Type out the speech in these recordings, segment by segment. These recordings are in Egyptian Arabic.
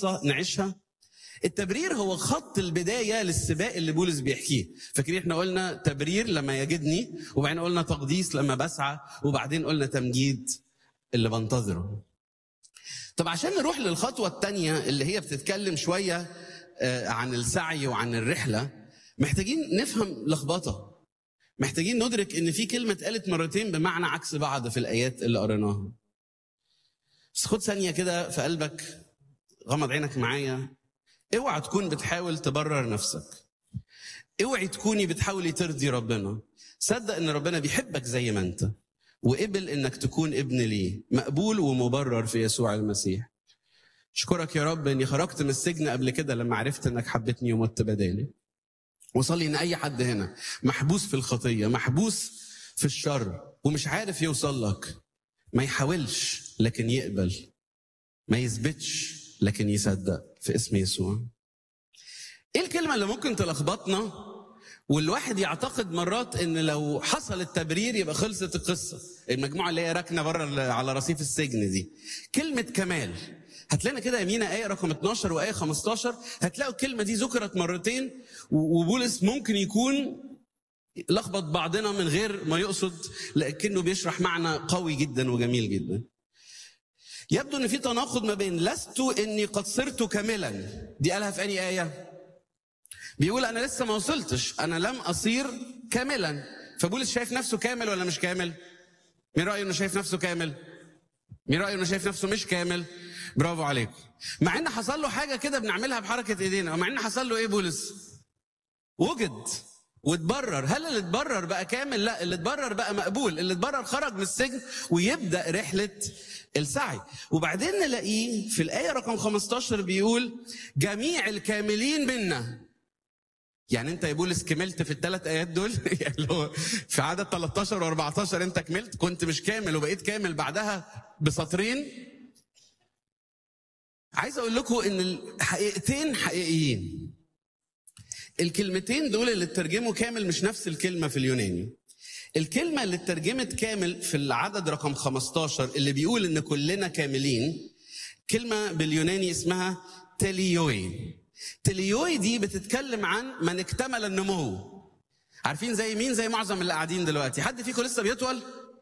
قصه نعيشها التبرير هو خط البدايه للسباق اللي بولس بيحكيه فاكرين احنا قلنا تبرير لما يجدني وبعدين قلنا تقديس لما بسعى وبعدين قلنا تمجيد اللي بنتظره طب عشان نروح للخطوه الثانيه اللي هي بتتكلم شويه آه، عن السعي وعن الرحله محتاجين نفهم لخبطه محتاجين ندرك ان في كلمه اتقالت مرتين بمعنى عكس بعض في الايات اللي قريناها بس خد ثانيه كده في قلبك غمض عينك معايا اوعى تكون بتحاول تبرر نفسك اوعي تكوني بتحاولي ترضي ربنا صدق ان ربنا بيحبك زي ما انت وقبل انك تكون ابن ليه مقبول ومبرر في يسوع المسيح اشكرك يا رب اني خرجت من السجن قبل كده لما عرفت انك حبيتني ومت بدالي وصلي ان اي حد هنا محبوس في الخطيه محبوس في الشر ومش عارف يوصل لك ما يحاولش لكن يقبل ما يثبتش لكن يصدق في اسم يسوع ايه الكلمه اللي ممكن تلخبطنا والواحد يعتقد مرات ان لو حصل التبرير يبقى خلصت القصه المجموعه اللي هي راكنه بره على رصيف السجن دي كلمه كمال هتلاقينا كده يمينا آية رقم 12 وآية 15 هتلاقوا الكلمة دي ذكرت مرتين وبولس ممكن يكون لخبط بعضنا من غير ما يقصد لكنه بيشرح معنى قوي جدا وجميل جدا يبدو ان في تناقض ما بين لست اني قد صرت كاملا دي قالها في اني ايه بيقول انا لسه ما وصلتش انا لم اصير كاملا فبولس شايف نفسه كامل ولا مش كامل مين رايه انه شايف نفسه كامل مين رايه انه شايف نفسه مش كامل برافو عليكم مع ان حصل له حاجه كده بنعملها بحركه ايدينا ومع ان حصل له ايه بولس وجد واتبرر هل اللي اتبرر بقى كامل لا اللي اتبرر بقى مقبول اللي اتبرر خرج من السجن ويبدا رحله السعي وبعدين نلاقيه في الايه رقم 15 بيقول جميع الكاملين منا يعني انت يا بولس كملت في الثلاث ايات دول يعني هو في عدد 13 و14 انت كملت كنت مش كامل وبقيت كامل بعدها بسطرين عايز اقول لكم ان الحقيقتين حقيقيين الكلمتين دول اللي اترجموا كامل مش نفس الكلمه في اليوناني الكلمة اللي اترجمت كامل في العدد رقم 15 اللي بيقول ان كلنا كاملين كلمة باليوناني اسمها تليوي تليوي دي بتتكلم عن من اكتمل النمو عارفين زي مين زي معظم اللي قاعدين دلوقتي حد فيكم لسه بيطول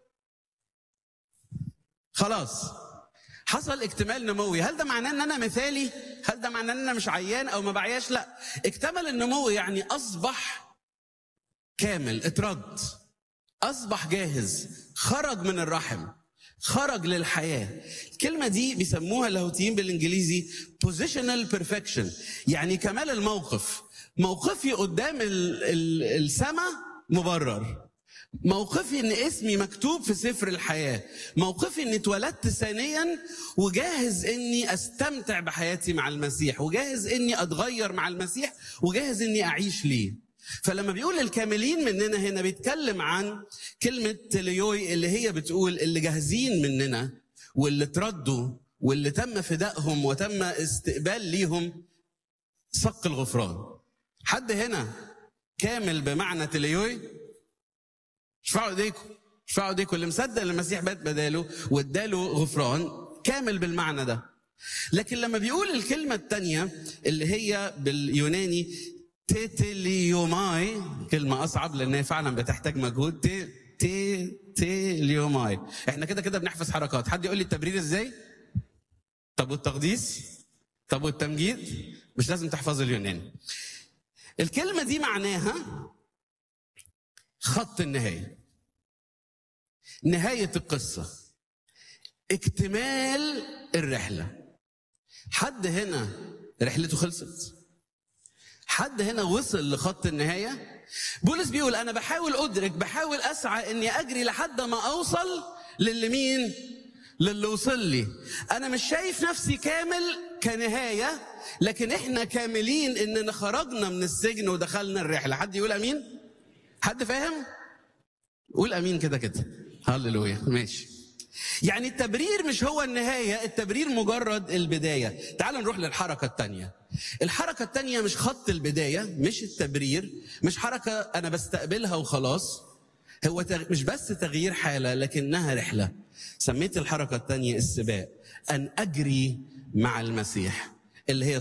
خلاص حصل اكتمال نموي هل ده معناه ان انا مثالي هل ده معناه ان انا مش عيان او ما بعياش لا اكتمل النمو يعني اصبح كامل اترد اصبح جاهز خرج من الرحم خرج للحياه الكلمه دي بيسموها اللاهوتيين بالانجليزي positional perfection يعني كمال الموقف موقفي قدام السماء مبرر موقفي ان اسمي مكتوب في سفر الحياه موقفي اني اتولدت ثانيا وجاهز اني استمتع بحياتي مع المسيح وجاهز اني اتغير مع المسيح وجاهز اني اعيش ليه فلما بيقول الكاملين مننا هنا بيتكلم عن كلمة تليوي اللي هي بتقول اللي جاهزين مننا واللي تردوا واللي تم فدائهم وتم استقبال ليهم صق الغفران حد هنا كامل بمعنى تليوي ارفعوا ايديكم ارفعوا ايديكم اللي مصدق ان المسيح بات بداله واداله غفران كامل بالمعنى ده لكن لما بيقول الكلمة الثانية اللي هي باليوناني تيتليوماي كلمة أصعب لأنها فعلا بتحتاج مجهود تي تي تيليوماي احنا كده كده بنحفظ حركات حد يقول لي التبرير ازاي طب والتقديس طب والتمجيد مش لازم تحفظ اليوناني الكلمة دي معناها خط النهاية نهاية القصة اكتمال الرحلة حد هنا رحلته خلصت حد هنا وصل لخط النهاية بولس بيقول أنا بحاول أدرك بحاول أسعى إني أجري لحد ما أوصل للي مين للي وصل لي أنا مش شايف نفسي كامل كنهاية لكن إحنا كاملين إننا خرجنا من السجن ودخلنا الرحلة حد يقول أمين حد فاهم قول أمين كده كده هللويا ماشي يعني التبرير مش هو النهاية التبرير مجرد البداية تعال نروح للحركة التانية الحركة التانية مش خط البداية مش التبرير مش حركة أنا بستقبلها وخلاص هو مش بس تغيير حالة لكنها رحلة سميت الحركة التانية السباق أن أجري مع المسيح اللي هي